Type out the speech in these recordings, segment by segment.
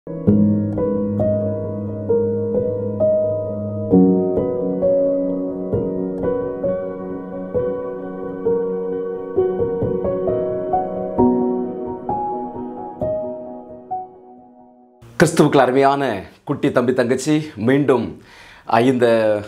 கிறிஸ்துவுக்குள் அருமையான குட்டி தம்பி தங்கச்சி மீண்டும் அஹ், இந்த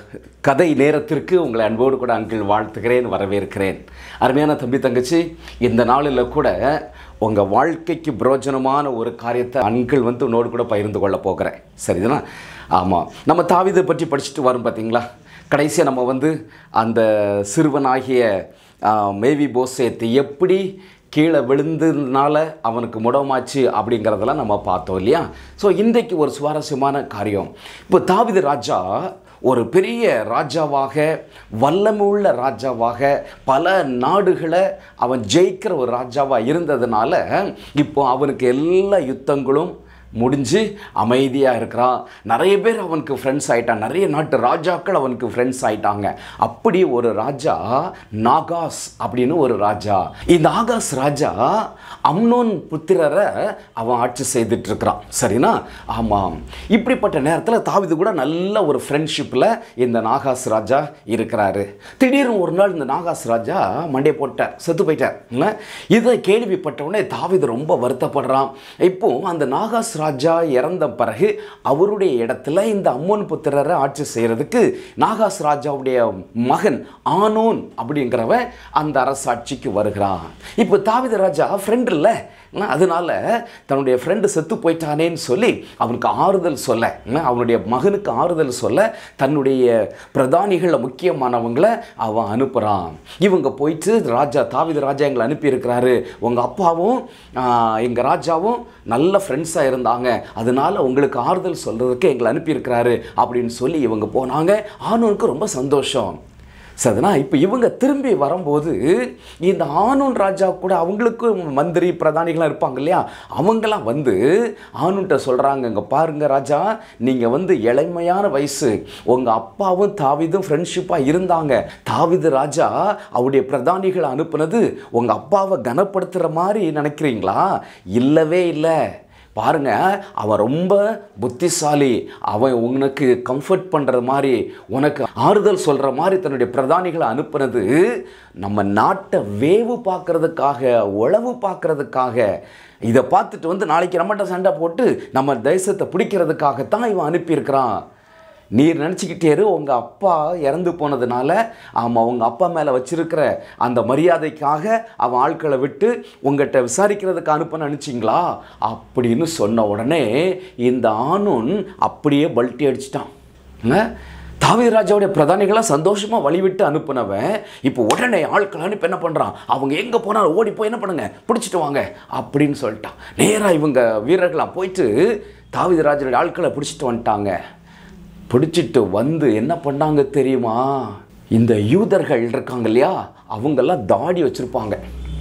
கதை நேரத்திற்கு உங்களை அன்போடு கூட அங்கிள் வாழ்த்துகிறேன் வரவேற்கிறேன் அருமையான தம்பி தங்கச்சி இந்த நாளில் கூட உங்கள் வாழ்க்கைக்கு பிரயோஜனமான ஒரு காரியத்தை அங்கிள் வந்து உன்னோடு கூட பகிர்ந்து கொள்ள போகிறேன் சரிதானா ஆமாம் நம்ம தாவிதை பற்றி படிச்சுட்டு வரோம் பார்த்தீங்களா கடைசியாக நம்ம வந்து அந்த சிறுவனாகிய ஆஹ், மேவி போசேத் எப்படி கீழே விழுந்ததுனால அவனுக்கு முடமாச்சு அப்படிங்கிறதெல்லாம் நம்ம பார்த்தோம் இல்லையா ஸோ இன்றைக்கு ஒரு சுவாரஸ்யமான காரியம் இப்போ தாவிது ராஜா ஒரு பெரிய ராஜாவாக வல்லமுள்ள ராஜாவாக பல நாடுகளை அவன் ஜெயிக்கிற ஒரு ராஜாவாக இருந்ததுனால இப்போ அவனுக்கு எல்லா யுத்தங்களும் முடிஞ்சு அமைதியாக இருக்கிறான் நிறைய பேர் அவனுக்கு ஃப்ரெண்ட்ஸ் ஆயிட்டான் நிறைய நாட்டு ராஜாக்கள் அவனுக்கு ஃப்ரெண்ட்ஸ் ஆயிட்டாங்க அப்படி ஒரு ராஜா நாகாஸ் அப்படின்னு ஒரு ராஜா இந்த ஆகாஸ் ராஜா அம்னோன் புத்திரரை அவன் ஆட்சி செய்துட்டு இருக்கிறான் சரினா ஆமாம் இப்படிப்பட்ட நேரத்தில் தாவிது கூட நல்ல ஒரு ஃப்ரெண்ட்ஷிப்பில் இந்த நாகாஸ் ராஜா இருக்கிறாரு திடீர்னு ஒரு நாள் இந்த நாகாஸ் ராஜா மண்டே போட்டார் செத்து போயிட்டார் இல்ல? இதை கேள்விப்பட்ட உடனே தாவிது ரொம்ப வருத்தப்படுறான் இப்போ அந்த நாகாஸ் ராஜா இறந்த பிறகு அவருடைய இடத்துல இந்த அம்மன் புத்திரரை ஆட்சி செய்யறதுக்கு நாகாஸ் ராஜாவுடைய மகன் ஆனோன் அப்படிங்கிறவன் அந்த அரசாட்சிக்கு வருகிறான் இப்போ தாவித ராஜா ஃப்ரெண்ட் இல்லை அதனால தன்னுடைய ஃப்ரெண்டு செத்து போயிட்டானேன்னு சொல்லி அவனுக்கு ஆறுதல் சொல்ல ம், அவனுடைய மகனுக்கு ஆறுதல் சொல்ல தன்னுடைய பிரதானிகளில் முக்கியமானவங்களை அவன் அனுப்புகிறான் இவங்க போயிட்டு ராஜா தாவித ராஜா எங்களை அனுப்பியிருக்கிறாரு உங்கள் அப்பாவும் எங்கள் ராஜாவும் நல்ல ஃப்ரெண்ட்ஸாக இருந்தாங்க அதனால உங்களுக்கு ஆறுதல் சொல்கிறதுக்கு எங்களை அனுப்பியிருக்கிறாரு அப்படின்னு சொல்லி இவங்க போனாங்க ஆனோனுக்கு ரொம்ப சந்தோஷம் சரினா இப்போ இவங்க திரும்பி வரும்போது இந்த ஆனூன் ராஜா கூட அவங்களுக்கு மந்திரி பிரதானிகளாம் இருப்பாங்க இல்லையா அவங்களாம் வந்து ஆனூன்ட்ட சொல்கிறாங்க இங்கே பாருங்க ராஜா நீங்கள் வந்து இளமையான வயசு உங்கள் அப்பாவும் தாவிதும் ஃப்ரெண்ட்ஷிப்பாக இருந்தாங்க தாவிது ராஜா அவருடைய பிரதானிகளை அனுப்புனது உங்கள் அப்பாவை கனப்படுத்துகிற மாதிரி நினைக்கிறீங்களா இல்லவே இல்லை பாருங்க அவன் ரொம்ப புத்திசாலி அவன் உனக்கு கம்ஃபர்ட் பண்ணுற மாதிரி உனக்கு ஆறுதல் சொல்கிற மாதிரி தன்னுடைய பிரதானிகளை அனுப்புனது நம்ம நாட்டை வேவு பார்க்கறதுக்காக உழவு பார்க்கறதுக்காக இதை பார்த்துட்டு வந்து நாளைக்கு நம்மகிட்ட சண்டை போட்டு நம்ம தேசத்தை பிடிக்கிறதுக்காகத்தான் இவன் அனுப்பியிருக்கிறான் நீர் நினச்சிக்கிட்டே இரு உங்கள் அப்பா இறந்து போனதுனால ஆமாம் உங்கள் அப்பா மேலே வச்சிருக்கிற அந்த மரியாதைக்காக அவன் ஆட்களை விட்டு உங்கள்கிட்ட விசாரிக்கிறதுக்கு அனுப்ப நினச்சிங்களா அப்படின்னு சொன்ன உடனே இந்த ஆணுன் அப்படியே பல்ட்டி அடிச்சிட்டான் தாவீது ராஜாவுடைய பிரதானிகளாக சந்தோஷமாக வழிவிட்டு அனுப்புனவன் இப்போ உடனே ஆட்கள் அனுப்பி என்ன பண்ணுறான் அவங்க எங்கே போனாலும் ஓடி போய் என்ன பண்ணுங்க பிடிச்சிட்டு வாங்க அப்படின்னு சொல்லிட்டான் நேராக இவங்க வீரர்களாக போயிட்டு தாவீது ராஜனுடைய ஆட்களை பிடிச்சிட்டு வந்துட்டாங்க பிடிச்சிட்டு வந்து என்ன பண்ணாங்க தெரியுமா இந்த யூதர்கள் இருக்காங்க இல்லையா அவங்கெல்லாம் தாடி வச்சுருப்பாங்க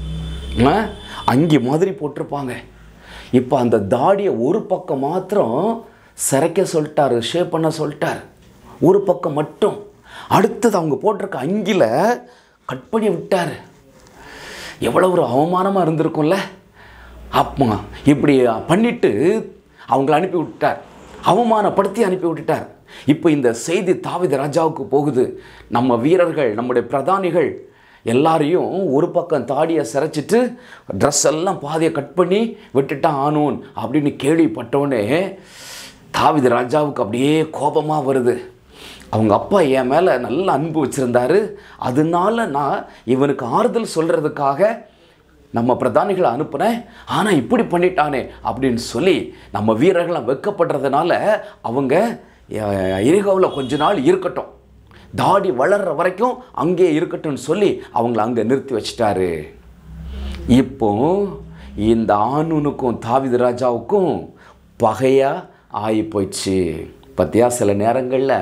அங்கி மாதிரி போட்டிருப்பாங்க இப்போ அந்த தாடியை ஒரு பக்கம் மாத்திரம் சிறைக்க சொல்லிட்டாரு ஷேப் பண்ண சொல்லிட்டார் ஒரு பக்கம் மட்டும் அடுத்தது அவங்க போட்டிருக்க அங்கில கட் பண்ணி விட்டார் எவ்வளோ ஒரு அவமானமாக இருந்திருக்கும்ல அப்பா இப்படி பண்ணிட்டு அவங்கள அனுப்பி விட்டார் அவமானப்படுத்தி அனுப்பி விட்டுட்டார் இப்போ இந்த செய்தி தாவித ராஜாவுக்கு போகுது நம்ம வீரர்கள் நம்முடைய பிரதானிகள் எல்லாரையும் ஒரு பக்கம் தாடியை சிரைச்சிட்டு ட்ரெஸ் எல்லாம் பாதியை கட் பண்ணி விட்டுட்டான் ஆனோன் அப்படின்னு கேள்விப்பட்டோடனே தாவித ராஜாவுக்கு அப்படியே கோபமாக வருது அவங்க அப்பா என் மேலே நல்ல அன்பு வச்சுருந்தாரு அதனால நான் இவனுக்கு ஆறுதல் சொல்கிறதுக்காக நம்ம பிரதானிகளை அனுப்புனேன் ஆனால் இப்படி பண்ணிட்டானே அப்படின்னு சொல்லி நம்ம வீரர்கள்லாம் வெக்கப்படுறதுனால அவங்க எரிகாவில் கொஞ்ச நாள் இருக்கட்டும் தாடி வளர்ற வரைக்கும் அங்கே இருக்கட்டும்னு சொல்லி அவங்கள அங்கே நிறுத்தி வச்சிட்டாரு இப்போ இந்த ஆணுனுக்கும் தாவிது ராஜாவுக்கும் பகையாக ஆகி போயிடுச்சு பத்தியா சில நேரங்களில்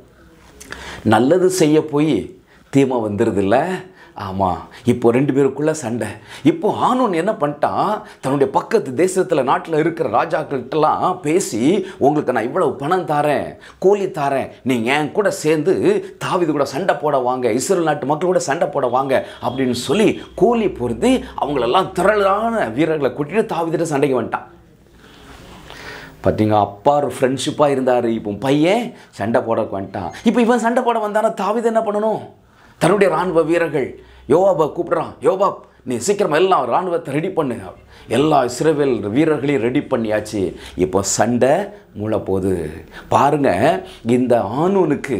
நல்லது செய்ய போய் தீமை வந்துடுதில்ல ஆமாம் இப்போ ரெண்டு பேருக்குள்ள சண்டை இப்போ ஆனோன் என்ன பண்ணிட்டான் தன்னுடைய பக்கத்து தேசத்தில் நாட்டில் இருக்கிற ராஜாக்கள்கிட்டலாம் பேசி உங்களுக்கு நான் இவ்வளவு பணம் தரேன் கூலி தரேன் நீங்கள் என் கூட சேர்ந்து தாவிது கூட சண்டை போட வாங்க இஸ்ரேல் நாட்டு மக்கள் கூட சண்டை போட வாங்க அப்படின்னு சொல்லி கூலி பொருந்தி அவங்களெல்லாம் திரளான வீரர்களை கூட்டிட்டு தாவிதிட்ட சண்டைக்கு வந்துட்டான் பார்த்தீங்க அப்பா ஒரு ஃப்ரெண்ட்ஷிப்பாக இருந்தார் இப்போ பையன் சண்டை போட வந்துட்டான் இப்போ இவன் சண்டை போட வந்தானா தாவித என்ன பண்ணணும் தன்னுடைய ராணுவ வீரர்கள் யோவாபை கூப்பிடுறான் யோவாப் நீ சீக்கிரம் எல்லாம் ராணுவத்தை ரெடி பண்ணு எல்லா இஸ்ரேவேல் வீரர்களையும் ரெடி பண்ணியாச்சு இப்போ சண்டை மூளை போகுது பாருங்க இந்த ஆணூனுக்கு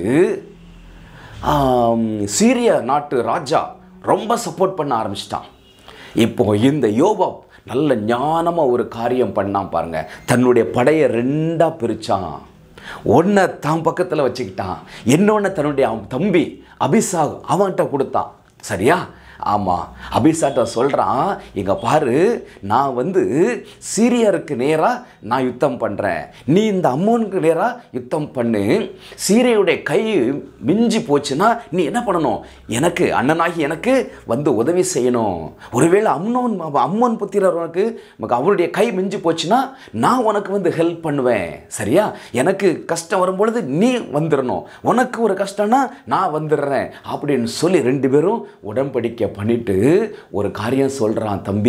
ஆம், சீரிய நாட்டு ராஜா ரொம்ப சப்போர்ட் பண்ண ஆரம்பிச்சிட்டான் இப்போ இந்த யோபாப் நல்ல ஞானமாக ஒரு காரியம் பண்ணான் பாருங்க தன்னுடைய படையை ரெண்டாக பிரித்தான் ஒன்றை தான் பக்கத்தில் வச்சுக்கிட்டான் இன்னொன்று தன்னுடைய அவன் தம்பி அபிசாக் அவன்கிட்ட கொடுத்தான் சரியா ஆமாம் அபிசாட்ட சொல்கிறான் இங்கே பாரு நான் வந்து சீரியருக்கு நேராக நான் யுத்தம் பண்ணுறேன் நீ இந்த அம்மோனுக்கு நேராக யுத்தம் பண்ணு சீரியருடைய கை மிஞ்சி போச்சுன்னா நீ என்ன பண்ணணும் எனக்கு அண்ணனாகி எனக்கு வந்து உதவி செய்யணும் ஒருவேளை அம்னோன் அம்மோன் புத்திரர் உனக்கு உனக்கு அவருடைய கை மிஞ்சி போச்சுன்னா நான் உனக்கு வந்து ஹெல்ப் பண்ணுவேன் சரியா எனக்கு கஷ்டம் வரும்பொழுது நீ வந்துடணும் உனக்கு ஒரு கஷ்டம்னா நான் வந்துடுறேன் அப்படின்னு சொல்லி ரெண்டு பேரும் உடன்படிக்கை பண்ணிட்டு ஒரு காரியம் சொல்கிறான் தம்பி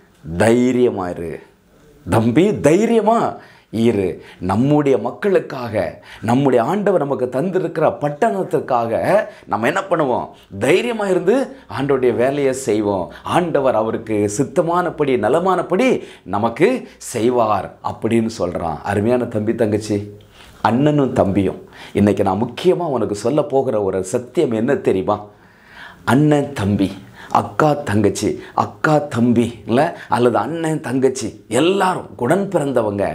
தைரியமா இரு தம்பி தைரியமா இரு நம்முடைய மக்களுக்காக நம்முடைய ஆண்டவர் நமக்கு தந்திருக்கிற பட்டணத்துக்காக நம்ம என்ன பண்ணுவோம் தைரியமாக இருந்து ஆண்டவருடைய வேலையை செய்வோம் ஆண்டவர் அவருக்கு சித்தமானபடி நலமானபடி நமக்கு செய்வார் அப்படின்னு சொல்கிறான் அருமையான தம்பி தங்கச்சி அண்ணனும் தம்பியும் இன்னைக்கு நான் முக்கியமாக உனக்கு சொல்ல போகிற ஒரு சத்தியம் என்ன தெரியுமா அண்ணன் தம்பி அக்கா தங்கச்சி அக்கா தம்பி இல்லை அல்லது அண்ணன் தங்கச்சி எல்லாரும் உடன் பிறந்தவங்க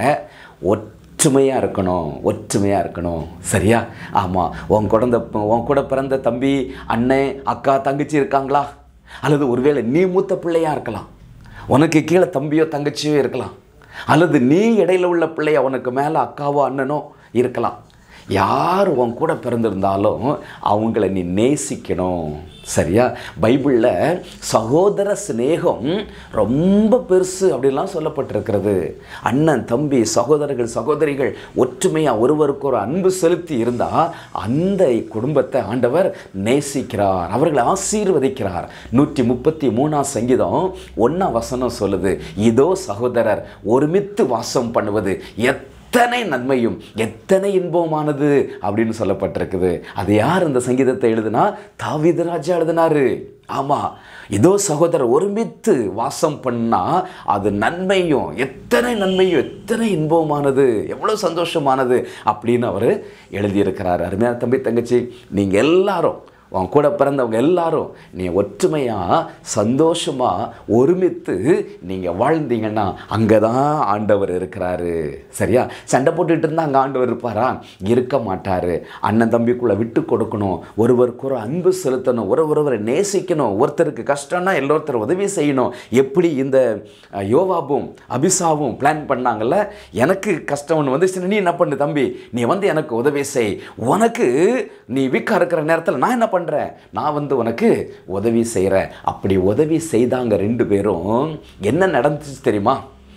ஒற்றுமையாக இருக்கணும் ஒற்றுமையாக இருக்கணும் சரியா ஆமாம் உன் குழந்த உன் கூட பிறந்த தம்பி அண்ணன் அக்கா தங்கச்சி இருக்காங்களா அல்லது ஒருவேளை நீ மூத்த பிள்ளையாக இருக்கலாம் உனக்கு கீழே தம்பியோ தங்கச்சியோ இருக்கலாம் அல்லது நீ இடையில உள்ள பிள்ளைய உனக்கு மேலே அக்காவோ அண்ணனோ இருக்கலாம் யார் உன் கூட பிறந்திருந்தாலும் அவங்கள நீ நேசிக்கணும் சரியா பைபிளில் சகோதர சிநேகம் ரொம்ப பெருசு அப்படிலாம் சொல்லப்பட்டிருக்கிறது அண்ணன் தம்பி சகோதரர்கள் சகோதரிகள் ஒற்றுமையாக ஒருவருக்கு ஒரு அன்பு செலுத்தி இருந்தால் அந்த குடும்பத்தை ஆண்டவர் நேசிக்கிறார் அவர்களை ஆசீர்வதிக்கிறார் நூற்றி முப்பத்தி மூணாம் சங்கீதம் ஒன்றாம் வசனம் சொல்லுது இதோ சகோதரர் ஒருமித்து வாசம் பண்ணுவது எத் எத்தனை நன்மையும் எத்தனை இன்பமானது அப்படின்னு சொல்லப்பட்டிருக்குது அது யார் இந்த சங்கீதத்தை எழுதுனா தாவீது ராஜா எழுதினாரு ஆமாம் இதோ சகோதரர் ஒருமித்து வாசம் பண்ணா அது நன்மையும் எத்தனை நன்மையும் எத்தனை இன்பமானது எவ்வளோ சந்தோஷமானது அப்படின்னு அவர் எழுதியிருக்கிறார் அருமையான தம்பி தங்கச்சி நீங்கள் எல்லாரும் உன் கூட பிறந்தவங்க எல்லாரும் நீ ஒற்றுமையாக சந்தோஷமாக ஒருமித்து நீங்கள் வாழ்ந்தீங்கன்னா அங்கே தான் ஆண்டவர் இருக்கிறாரு சரியா சண்டை போட்டுட்டு இருந்தால் அங்கே ஆண்டவர் இருப்பாரா இருக்க மாட்டார் அண்ணன் தம்பிக்குள்ளே விட்டு கொடுக்கணும் ஒருவருக்கு ஒரு அன்பு செலுத்தணும் ஒரு ஒருவரை நேசிக்கணும் ஒருத்தருக்கு கஷ்டம்னா எல்லோருத்தர் உதவி செய்யணும் எப்படி இந்த அஹ், யோவாபும் அபிசாவும் பிளான் பண்ணாங்கல்ல எனக்கு கஷ்டம் ஒன்று வந்துச்சுன்னா நீ என்ன பண்ணு தம்பி நீ வந்து எனக்கு உதவி செய் உனக்கு நீ வீக்காக இருக்கிற நேரத்தில் நான் என்ன பண்ணுறேன் நான் வந்து உனக்கு உதவி செய்கிறேன் அப்படி உதவி செய்தாங்க ரெண்டு பேரும் என்ன நடந்துச்சு தெரியுமா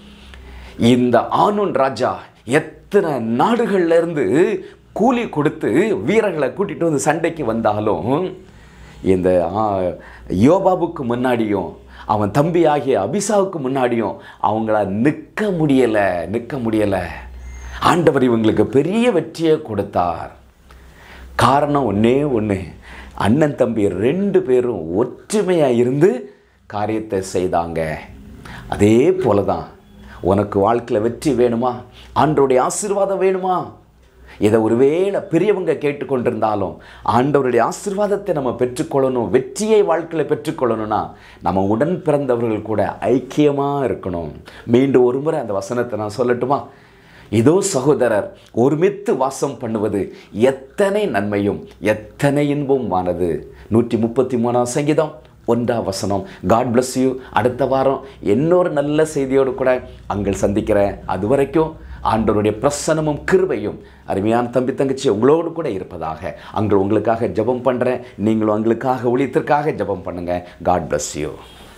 இந்த ஆனூன் ராஜா எத்தனை நாடுகள்ல இருந்து கூலி கொடுத்து வீரர்களை கூட்டிட்டு வந்து சண்டைக்கு வந்தாலும் இந்த ஆ, யோபாபுக்கு முன்னாடியும் அவன் தம்பி ஆகிய அபிசாவுக்கு முன்னாடியும் அவங்கள நிற்க முடியலை நிற்க முடியலை ஆண்டவர் இவங்களுக்கு பெரிய வெற்றியை கொடுத்தார் காரணம் ஒன்றே ஒன்று அண்ணன் தம்பி ரெண்டு பேரும் ஒற்றுமையாக இருந்து காரியத்தை செய்தாங்க அதே போல தான் உனக்கு வாழ்க்கையில் வெற்றி வேணுமா ஆண்டவருடைய ஆசீர்வாதம் வேணுமா இதை ஒருவேளை பெரியவங்க கேட்டுக்கொண்டிருந்தாலும் ஆண்டவருடைய ஆசீர்வாதத்தை நம்ம பெற்றுக்கொள்ளணும் வெற்றியை வாழ்க்கையில் பெற்றுக்கொள்ளணும்னா நம்ம உடன் பிறந்தவர்கள் கூட ஐக்கியமாக இருக்கணும் மீண்டும் ஒரு முறை அந்த வசனத்தை நான் சொல்லட்டுமா இதோ சகோதரர் ஒருமித்து வாசம் பண்ணுவது எத்தனை நன்மையும் எத்தனை இன்பமானது நூற்றி முப்பத்தி மூணாம் சங்கீதம் ஒன்றாம் வசனம் காட் bless யூ அடுத்த வாரம் இன்னொரு நல்ல செய்தியோடு கூட அங்கள் சந்திக்கிறேன் அது வரைக்கும் ஆண்டவருடைய பிரசனமும் கிருபையும் அருமையான தம்பி தங்கச்சி உங்களோடு கூட இருப்பதாக அங்கே உங்களுக்காக ஜெபம் பண்ணுறேன் நீங்களும் எங்களுக்காக ஊழியத்திற்காக ஜெபம் பண்ணுங்கள் காட் bless யூ